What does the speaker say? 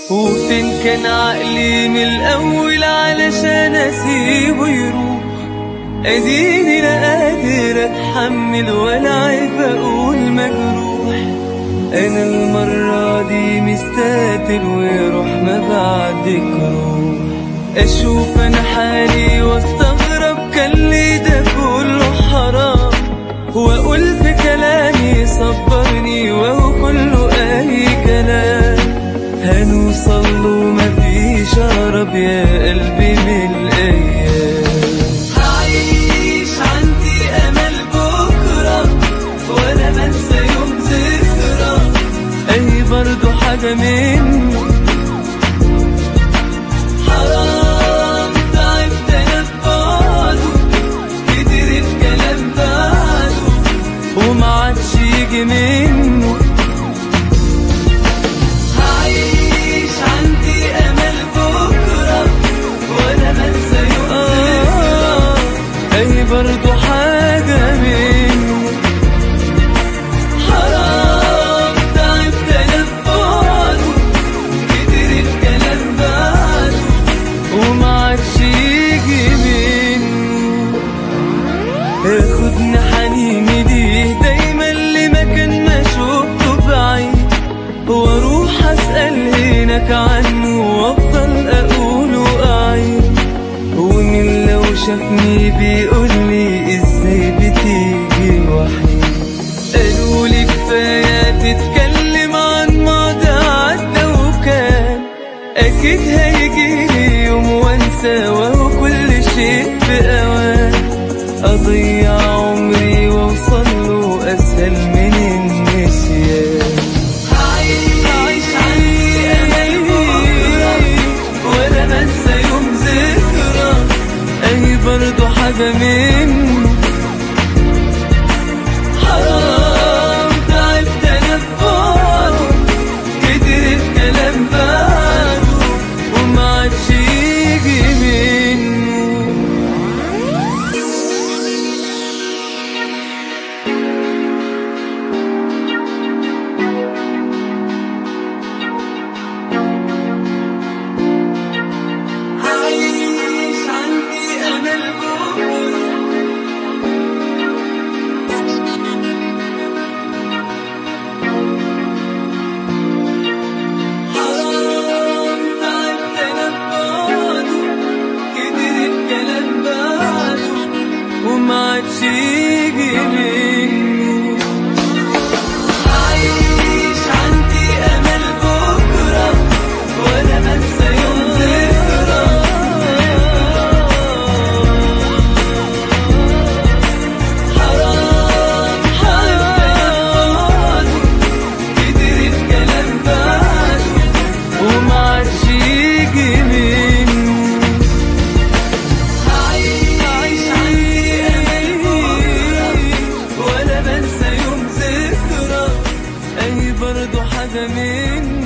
وفين كان عقلي من الأول علشان أسيبه يروح أديني لا قادر أتحمل ولا عيب أقول مجروح أنا المرة دي مستقتل ويروح ما بعدك روح أشوف أنا حالي واستغرب كان لي ده كله حرام وأقول في كلامي صبرني وهو كله أي كلام هنوصل له مفيش أقرب يا قلبي من الأيام هعيش عندي أمل بكرة ولا بنسى يوم ذكرى أي برضو حاجة منه حرام تعبت أنا في بعده كتير الكلام بعده وما عادش يجي منه هعيش عندي امل بكره وانا بنسى يوم ذكرى اي برضو حاجه منه حرام تعبت انا في بعده كتير الكلام بعده وما عادش يجي منه ياخدني حنيني ليه دايما لمكان ما شفته بعيد واروح اسال هناك عنه وافضل اقول واعيد ومين لو شافني بيقول لي ازاي بتيجي وحيد قالوا لي كفايه تتكلم عن ماضي عدى وكان اكيد هيجي لي يوم وانسى وهو كل شيء بأوان اضيع عمري واوصل له اسهل من النسيان هعيش عندي امل بكره ولا بنسى يوم ذكرى اي برضو حاجه منه حرام تعبت انا في بعده كتير الكلام بعده وما عادش يجي منه عايش عندي امل بكره حرام تعبت انا ببعده كتير الكلام بعده وما عادش يجي منه عايش عندي امل بكره ولا بنسى يوم ذكرى حرام حرام كتير الكلام بعده وما عادش يجي منه عايش عندي امل بكره ولا بنسى يوم ذكرى اي برضو حاجه منه